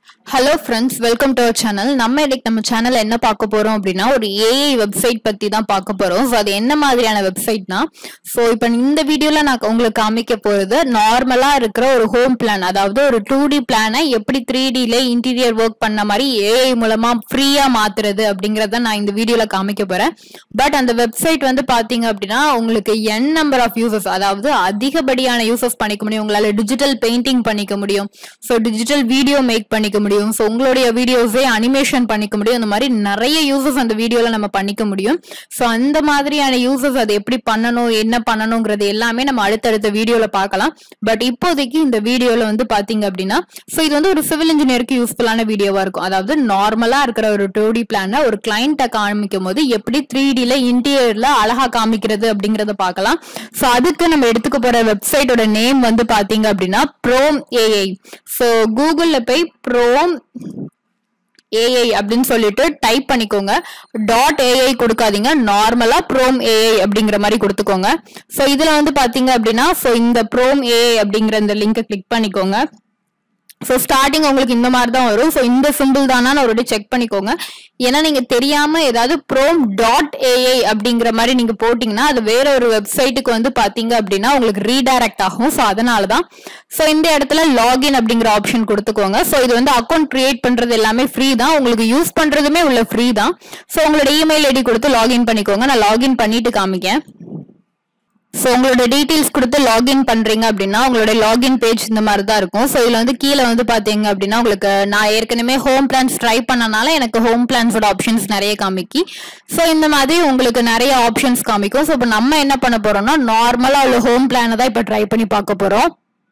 hello friends welcome to our channel நம்ம இன்னைக்கு நம்ம சேனல்ல என்ன பார்க்க போறோம் அப்படின்னா ஒரு ஏஐ வெப்சைட் பத்தி தான் பார்க்க போறோம் ஸோ அது என்ன மாதிரியான வெப்சைட்னா ஸோ இப்போ இந்த வீடியோல நான் உங்களுக்கு காமிக்க போறது நார்மலா இருக்கிற ஒரு ஹோம் பிளான் அதாவது ஒரு டூ டி பிளானை எப்படி த்ரீ டில இன்டீரியர் ஒர்க் பண்ண மாதிரி ஏஐ மூலமா ஃப்ரீயா மாத்துறது அப்படிங்கறத நான் இந்த வீடியோல காமிக்க போறேன் பட் அந்த வெப்சைட் வந்து பாத்தீங்க அப்படின்னா உங்களுக்கு என் நம்பர் ஆஃப் யூசஸ் அதாவது அதிகப்படியான யூசஸ் பண்ணிக்க முடியும் உங்களால டிஜிட்டல் பெயிண்டிங் பண்ணிக்க முடியும் ஸோ டிஜிட்டல் வீடியோ மேக் பண்ணிக்க முடியும் ஸோ உங்களுடைய வீடியோஸே அனிமேஷன் பண்ணிக்க முடியும் இந்த மாதிரி நிறைய யூசஸ் அந்த வீடியோல நம்ம பண்ணிக்க முடியும் ஸோ அந்த மாதிரியான யூசஸ் அது எப்படி பண்ணணும் என்ன பண்ணணுங்கிறது எல்லாமே நம்ம அடுத்தடுத்த வீடியோல பார்க்கலாம் பட் இப்போதைக்கு இந்த வீடியோல வந்து பாத்தீங்க அப்படின்னா ஸோ இது வந்து ஒரு சிவில் இன்ஜினியருக்கு யூஸ்ஃபுல்லான வீடியோவா இருக்கும் அதாவது நார்மலா இருக்கிற ஒரு டூ டி பிளான ஒரு கிளைண்ட்டை காமிக்கும் போது எப்படி த்ரீ டில இன்டீரியர்ல அழகா காமிக்கிறது அப்படிங்கறத பார்க்கலாம் ஸோ அதுக்கு நம்ம எடுத்துக்க போற வெப்சைட்டோட நேம் வந்து பாத்தீங்க அப்படின்னா ப்ரோம் ஏஐ ஸோ கூகுள்ல போய் ப்ரோம் ஏஐ அப்படின்னு சொல்லிட்டு டைப் பண்ணிக்கோங்க டாட் ஏஐ கொடுக்காதீங்க நார்மலா ப்ரோம் ஏஐ அப்படிங்கிற மாதிரி கொடுத்துக்கோங்க ஸோ இதுல வந்து பாத்தீங்க அப்படின்னா ஸோ இந்த ப்ரோம் ஏஐ அப்படிங்கிற இந்த லிங்கை கிளிக் பண்ணிக்கோங்க ஸோ ஸ்டார்டிங் உங்களுக்கு இந்த மாதிரி தான் வரும் ஸோ இந்த சிம்பிள் தானான்னு ஒரு செக் பண்ணிக்கோங்க ஏன்னா நீங்க தெரியாம ஏதாவது ப்ரோம் டாட் ஏஐ அப்படிங்கிற மாதிரி நீங்க போட்டீங்கன்னா அது வேற ஒரு வெப்சைட்டுக்கு வந்து பாத்தீங்க அப்படின்னா உங்களுக்கு ரீடைரக்ட் ஆகும் ஸோ அதனால தான் ஸோ இந்த இடத்துல லாகின் அப்படிங்கிற ஆப்ஷன் கொடுத்துக்கோங்க ஸோ இது வந்து அக்கௌண்ட் கிரியேட் பண்றது எல்லாமே ஃப்ரீ தான் உங்களுக்கு யூஸ் பண்றதுமே உள்ள ஃப்ரீ தான் ஸோ உங்களோட இமெயில் ஐடி கொடுத்து லாகின் பண்ணிக்கோங்க நான் லாகின் பண்ணிட்டு காமிக்கேன் ஸோ உங்களோட டீட்டெயில்ஸ் கொடுத்து லாகின் பண்றீங்க அப்படின்னா உங்களோட லாகின் பேஜ் இந்த மாதிரி தான் இருக்கும் ஸோ இதுல வந்து கீழே வந்து பாத்தீங்க அப்படின்னா உங்களுக்கு நான் ஏற்கனவே ஹோம் பிளான்ஸ் ட்ரை பண்ணனால எனக்கு ஹோம் பிளான்ஸோட ஆப்ஷன்ஸ் நிறைய காமிக்கி ஸோ இந்த மாதிரி உங்களுக்கு நிறைய ஆப்ஷன்ஸ் காமிக்கும் ஸோ இப்போ நம்ம என்ன பண்ண போறோம்னா நார்மலா உள்ள ஹோம் பிளானை தான் இப்போ ட்ரை பண்ணி பார்க்க போறோம்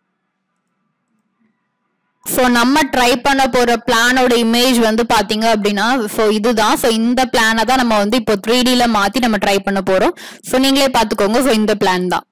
ஸோ நம்ம ட்ரை பண்ண போற பிளானோட இமேஜ் வந்து பாத்தீங்க அப்படின்னா ஸோ இதுதான் ஸோ இந்த பிளானை தான் நம்ம வந்து இப்போ த்ரீ டில மாத்தி நம்ம ட்ரை பண்ண போறோம் ஸோ நீங்களே பாத்துக்கோங்க ஸோ இந்த பிளான் தான்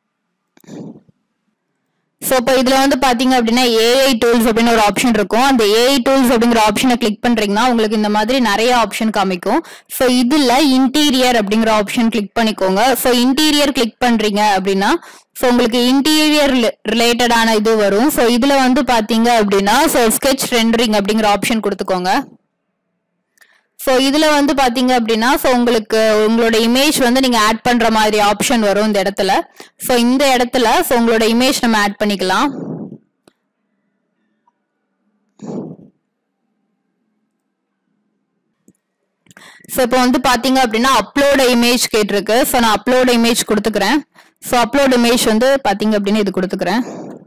ஸோ இப்போ இதுல வந்து பாத்தீங்க அப்படின்னா ஏஐ டூல்ஸ் அப்படின்னு ஒரு ஆப்ஷன் இருக்கும் அந்த ஏஐ டூல்ஸ் அப்படிங்கிற ஆப்ஷனை கிளிக் பண்றீங்கன்னா உங்களுக்கு இந்த மாதிரி நிறைய ஆப்ஷன் காமிக்கும் ஸோ இதுல இன்டீரியர் அப்படிங்கிற ஆப்ஷன் கிளிக் பண்ணிக்கோங்க ஸோ இன்டீரியர் கிளிக் பண்றீங்க அப்படின்னா ஸோ உங்களுக்கு இன்டீரியர் ரிலேட்டடான இது வரும் ஸோ இதுல வந்து பாத்தீங்க அப்படின்னா ஸோ ஸ்கெச் ரெண்டரிங் அப்படிங்கிற ஆப்ஷன் கொடுத்துக்கோங்க ஸோ இதுல வந்து பாத்தீங்க அப்படின்னா ஸோ உங்களுக்கு உங்களோட இமேஜ் வந்து நீங்க ஆட் பண்ற மாதிரி ஆப்ஷன் வரும் இந்த இடத்துல ஸோ இந்த இடத்துல ஸோ உங்களோட இமேஜ் நம்ம ஆட் பண்ணிக்கலாம் ஸோ இப்போ வந்து பாத்தீங்க அப்படின்னா அப்லோட் இமேஜ் கேட்டிருக்கு ஸோ நான் அப்லோட் இமேஜ் கொடுத்துக்கிறேன் ஸோ அப்லோட் இமேஜ் வந்து பாத்தீங்க அப்படின்னு இது கொடுத்துக்கிறேன்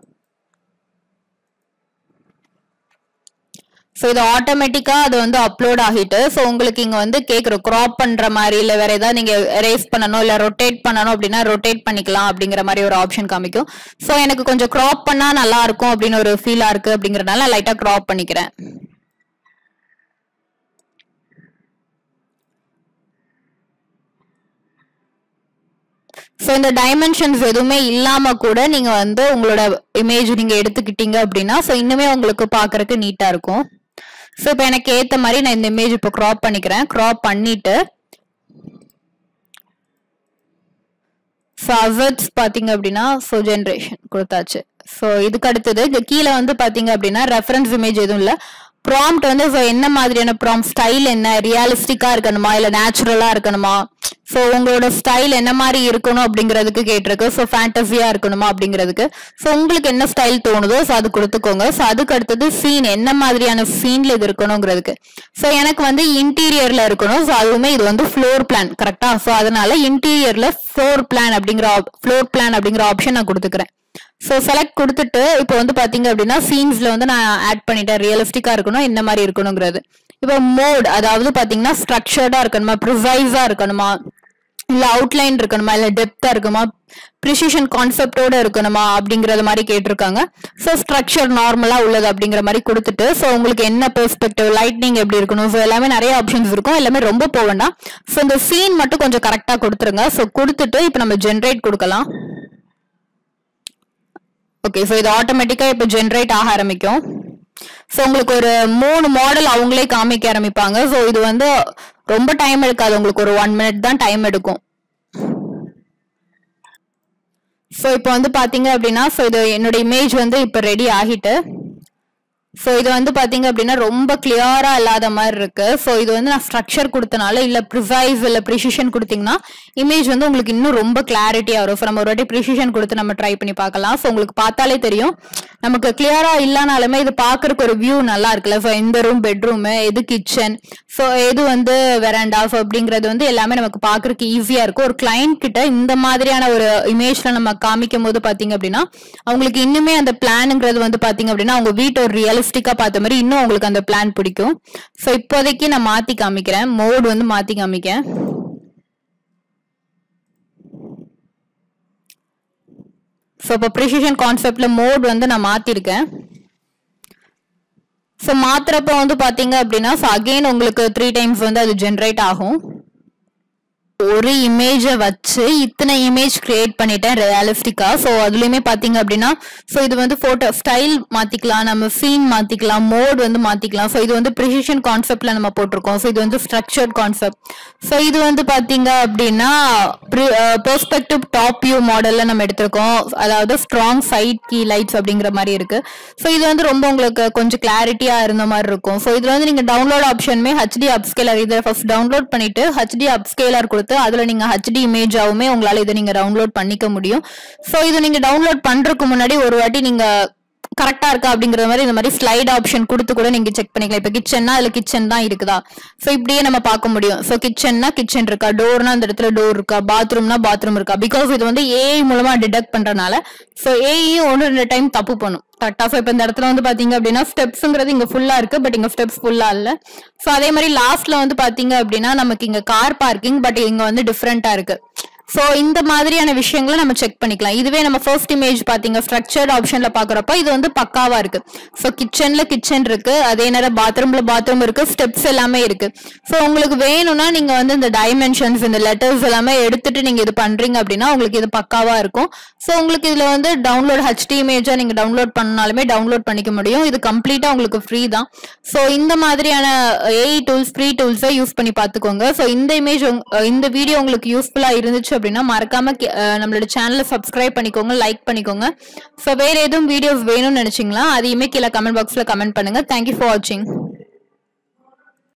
ஸோ இது ஆட்டோமேட்டிக்கா அது வந்து அப்லோட் ஆகிட்டு ஸோ உங்களுக்கு இங்க வந்து கேட்குறோம் க்ராப் பண்ற மாதிரி இல்லை வேற ஏதாவது நீங்க எரேஸ் பண்ணணும் இல்லை ரொட்டேட் பண்ணணும் அப்படின்னா ரொட்டேட் பண்ணிக்கலாம் அப்படிங்கிற மாதிரி ஒரு ஆப்ஷன் காமிக்கும் ஸோ எனக்கு கொஞ்சம் க்ராப் பண்ணா நல்லா இருக்கும் அப்படின்னு ஒரு ஃபீலா இருக்கு அப்படிங்கறதுனால லைட்டா க்ராப் பண்ணிக்கிறேன் ஸோ இந்த டைமென்ஷன்ஸ் எதுவுமே இல்லாம கூட நீங்க வந்து உங்களோட இமேஜ் நீங்க எடுத்துக்கிட்டீங்க அப்படின்னா ஸோ இன்னுமே உங்களுக்கு பாக்குறதுக்கு நீட்டா இருக்கும் ஸோ இப்போ எனக்கு ஏத்த மாதிரி நான் இந்த இமேஜ் இப்போ க்ராப் பண்ணிக்கிறேன் க்ராப் பண்ணிட்டு ஸோ அசட்ஸ் பாத்தீங்க அப்படின்னா ஸோ ஜென்ரேஷன் கொடுத்தாச்சு ஸோ இதுக்கு அடுத்தது இங்க கீழே வந்து பாத்தீங்க அப்படின்னா ரெஃபரன்ஸ் இமேஜ் எதுவும் இல்லை ப்ராம்ப்ட் வந்து ஸோ என்ன மாதிரியான ப்ராம்ப்ட் ஸ்டைல் என்ன ரியலிஸ்டிக்கா இருக்கணுமா இல்ல நேச்சுரலா இருக்கணுமா ஸோ உங்களோட ஸ்டைல் என்ன மாதிரி இருக்கணும் அப்படிங்கிறதுக்கு கேட்டிருக்கு ஸோ ஃபேண்டசியா இருக்கணுமா அப்படிங்கிறதுக்கு ஸோ உங்களுக்கு என்ன ஸ்டைல் தோணுதோ ஸோ அது கொடுத்துக்கோங்க ஸோ அதுக்கு அடுத்தது சீன் என்ன மாதிரியான சீன்ல இது இருக்கணுங்கிறதுக்கு ஸோ எனக்கு வந்து இன்டீரியர்ல இருக்கணும் ஸோ அதுவுமே இது வந்து ஃப்ளோர் பிளான் கரெக்டா ஸோ அதனால இன்டீரியர்ல ஃப்ளோர் பிளான் அப்படிங்கிற ஃப்ளோர் பிளான் அப்படிங்கிற ஆப்ஷன் நான் கொடுத்துக்கிறேன் ஸோ செலக்ட் கொடுத்துட்டு இப்போ வந்து பாத்தீங்க அப்படின்னா சீன்ஸ்ல வந்து நான் ஆட் பண்ணிட்டேன் ரியலிஸ்டிக்கா இருக்கணும் இந்த மாதிரி இருக்கணுங்கிறது இப்போ மோட் அதாவது பாத்தீங்கன்னா ஸ்ட்ரக்சர்டா இருக்கணுமா ப்ரிசைஸா இருக்கணுமா இல்ல அவுட்லைன் இருக்கணுமா இல்ல டெப்தா இருக்குமா ப்ரிசிஷன் கான்செப்டோட இருக்கணுமா அப்படிங்கறது மாதிரி கேட்டிருக்காங்க ஸோ ஸ்ட்ரக்சர் நார்மலா உள்ளது அப்படிங்கிற மாதிரி கொடுத்துட்டு ஸோ உங்களுக்கு என்ன பெர்ஸ்பெக்டிவ் லைட்னிங் எப்படி இருக்கணும் ஸோ எல்லாமே நிறைய ஆப்ஷன்ஸ் இருக்கும் எல்லாமே ரொம்ப போக வேண்டாம் ஸோ இந்த சீன் மட்டும் கொஞ்சம் கரெக்டா கொடுத்துருங்க ஸோ கொடுத்துட்டு இப்போ நம்ம ஜென்ரேட் கொடுக்கலாம் ஓகே ஸோ இது ஆட்டோமேட்டிக்கா இப்போ ஜென்ரேட் ஆக ஆரம்பிக்கும் ஸோ உங்களுக்கு ஒரு மூணு மாடல் அவங்களே காமிக்க ஆரம்பிப்பாங்க ஸோ இது வந்து ரொம்ப டைம் எடுக்காது உங்களுக்கு ஒரு ஒன் மினிட் தான் டைம் எடுக்கும் ஸோ இப்போ வந்து பாத்தீங்க அப்படின்னா ஸோ இது என்னோட இமேஜ் வந்து இப்போ ரெடி ஆகிட்டு ஸோ இது வந்து பாத்தீங்க அப்படின்னா ரொம்ப கிளியரா இல்லாத மாதிரி இருக்கு ஸோ இது வந்து நான் ஸ்ட்ரக்சர் கொடுத்தனால இல்ல ப்ரிசைஸ் இல்ல ப்ரிசிஷன் கொடுத்தீங்கன்னா இமேஜ் வந்து உங்களுக்கு இன்னும் ரொம்ப கிளாரிட்டியா வரும் ஸோ நம்ம ஒரு வாட்டி ப்ரிசிஷன் கொடுத்து நம்ம ட்ரை பண்ணி பார்க்கலாம் ஸோ உங்களுக்கு பார்த்தாலே தெரியும் நமக்கு கிளியரா இல்லைனாலுமே இது பார்க்கறதுக்கு ஒரு வியூ நல்லா இருக்குல்ல ஸோ இந்த ரூம் பெட்ரூம் எது கிச்சன் ஸோ எது வந்து வெராண்டா ஸோ அப்படிங்கிறது வந்து எல்லாமே நமக்கு பார்க்கறதுக்கு ஈஸியா இருக்கும் ஒரு கிளைண்ட் கிட்ட இந்த மாதிரியான ஒரு இமேஜ்ல நம்ம காமிக்கும் போது பாத்தீங்க அப்படின்னா அவங்களுக்கு இன்னுமே அந்த பிளானுங்கிறது வந்து பாத்தீங்க அப்படின்னா அவங்க வீட்டை ஒரு ரியலிஸ்டிக்கா பார்த்த மாதிரி இன்னும் உங்களுக்கு அந்த பிளான் பிடிக்கும் ஸோ இப்போதைக்கு நான் மாத்தி காமிக்கிறேன் மோட் வந்து மாத்தி காமிக்கேன் ஸோ இப்போ ப்ரிசிஷன் கான்செப்ட்ல மோட் வந்து நான் மாத்திருக்கேன் ஸோ மாத்துறப்ப வந்து பாத்தீங்க அப்படின்னா ஸோ அகெயின் உங்களுக்கு த்ரீ டைம்ஸ் வந்து அது ஜென்ரேட் ஆகும் ஒரு இமேஜை வச்சு இத்தனை இமேஜ் கிரியேட் பண்ணிட்டேன் ரியலிஸ்டிக்கா ஸோ அதுலயுமே பாத்தீங்க அப்படின்னா ஸோ இது வந்து போட்டோ ஸ்டைல் மாத்திக்கலாம் நம்ம சீன் மாத்திக்கலாம் மோட் வந்து மாத்திக்கலாம் ஸோ இது வந்து ப்ரிசிஷன் கான்செப்ட்ல நம்ம போட்டிருக்கோம் ஸோ இது வந்து ஸ்ட்ரக்சர்ட் கான்செப்ட் ஸோ இது வந்து பாத்தீங்க அப்படின்னா பெர்ஸ்பெக்டிவ் டாப் வியூ மாடல்ல நம்ம எடுத்திருக்கோம் அதாவது ஸ்ட்ராங் சைட் கீ லைட்ஸ் அப்படிங்கிற மாதிரி இருக்கு ஸோ இது வந்து ரொம்ப உங்களுக்கு கொஞ்சம் கிளாரிட்டியா இருந்த மாதிரி இருக்கும் ஸோ இதுல வந்து நீங்க டவுன்லோட் ஆப்ஷனுமே ஹெச்டி அப்ஸ்கேலர் இதை ஃபர்ஸ்ட் டவுன்லோட் பண்ணிட்டு ஹெச்டி அப்ஸ்கேலர் கொடுத்து அதுல நீங்க ஹெச்டி இமேஜாவுமே உங்களால இதை நீங்க டவுன்லோட் பண்ணிக்க முடியும் ஸோ இது நீங்க டவுன்லோட் பண்றதுக்கு முன்னாடி ஒரு வாட்டி நீங்க கரெக்டா இருக்கா அப்படிங்கிற மாதிரி இந்த மாதிரி ஸ்லைட் ஆப்ஷன் கொடுத்து கூட நீங்க செக் பண்ணிக்கலாம் இப்ப கிச்சன்னா அதுல கிச்சன் தான் இருக்குதா சோ இப்படியே நம்ம பார்க்க முடியும் சோ கிச்சன்னா கிச்சன் இருக்கா டோர்னா அந்த இடத்துல டோர் இருக்கா பாத்ரூம்னா பாத்ரூம் இருக்கா பிகாஸ் இது வந்து ஏஐ மூலமா டிடெக்ட் பண்றதுனால சோ ஏஐயும் ஒன்று ரெண்டு டைம் தப்பு பண்ணும் கரெக்டா ஸோ இப்போ இந்த இடத்துல வந்து பாத்தீங்க அப்படின்னா ஸ்டெப்ஸ்ங்கிறது இங்க ஃபுல்லா இருக்கு பட் இங்க ஸ்டெப்ஸ் ஃபுல்லா இல்ல ஸோ அதே மாதிரி லாஸ்ட்ல வந்து பாத்தீங்க அப்படின்னா நமக்கு இங்க கார் பார்க்கிங் பட் இங்க வந்து டிஃப்ரெண்டா இருக்கு ஸோ இந்த மாதிரியான விஷயங்களை நம்ம செக் பண்ணிக்கலாம் இதுவே நம்ம ஃபர்ஸ்ட் இமேஜ் பாத்தீங்க ஸ்ட்ரக்சர்ட் ஆப்ஷன்ல பாக்குறப்ப இது வந்து பக்காவா இருக்கு ஸோ கிச்சன்ல கிச்சன் இருக்கு அதே நேரம் பாத்ரூம்ல பாத்ரூம் இருக்கு ஸ்டெப்ஸ் எல்லாமே இருக்கு ஸோ உங்களுக்கு வேணும்னா நீங்க வந்து இந்த டைமென்ஷன்ஸ் இந்த லெட்டர்ஸ் எல்லாமே எடுத்துட்டு நீங்க இது பண்றீங்க அப்படின்னா உங்களுக்கு இது பக்காவா இருக்கும் ஸோ உங்களுக்கு இதுல வந்து டவுன்லோட் ஹெச்டி இமேஜா நீங்க டவுன்லோட் பண்ணாலுமே டவுன்லோட் பண்ணிக்க முடியும் இது கம்ப்ளீட்டா உங்களுக்கு ஃப்ரீ தான் ஸோ இந்த மாதிரியான ஏஐ டூல்ஸ் ஃப்ரீ டூல்ஸை யூஸ் பண்ணி பார்த்துக்கோங்க ஸோ இந்த இமேஜ் இந்த வீடியோ உங்களுக்கு யூஸ்ஃபுல்லா இருந்துச்சு அப்படின்னா மறக்காம கே- அஹ் நம்மளோட சேனலை சப்ஸ்கிரைப் பண்ணிக்கோங்க லைக் பண்ணிக்கோங்க ஸோ வேற எதுவும் வீடியோஸ் வேணும்னு நினைச்சீங்களா அதையுமே கீழே கமெண்ட் பாக்ஸ்ல கமெண்ட் பண்ணுங்க தேங்க்யூ ஃபார் வாட்சிங்